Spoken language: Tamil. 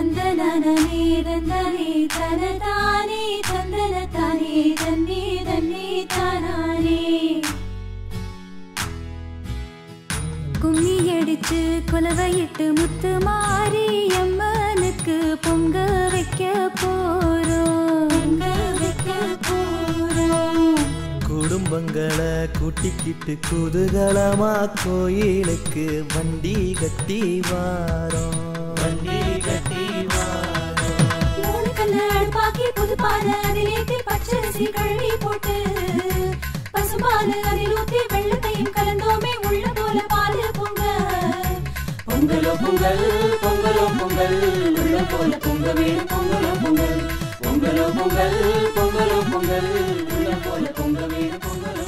தந்தனனே தந்தனே தனதானே தந்தனதானே தன்னே தன்னே தானானே கும்மி அடிச்சு குலவையிட்டு முத்து மாறி அம்மனுக்கு பொங்க வைக்க போறோம் பொங்க வைக்க போறோம் குடும்பங்களை கூட்டிக்கிட்டு குதூகலமா கோயிலுக்கு வண்டி கட்டி வாரோம் வண்டி கட்டி வாரோம் மூணு கல்ல அடுப்பாக்கி புது பானை அதிலேத்தி பச்சரிசி கழுவி போட்டு பசும்பாலு அதில் ஊத்தி வெள்ளத்தையும் கலந்தோமே உள்ள போல பாலு பொங்க பொங்கலோ பொங்கல் பொங்கலோ பொங்கல் உள்ள போல பொங்க வேணும் பொங்கலோ பொங்கல் பொங்கலோ பொங்கல் பொங்கலோ பொங்கல் உள்ள போல பொங்க வேணும் பொங்கலோ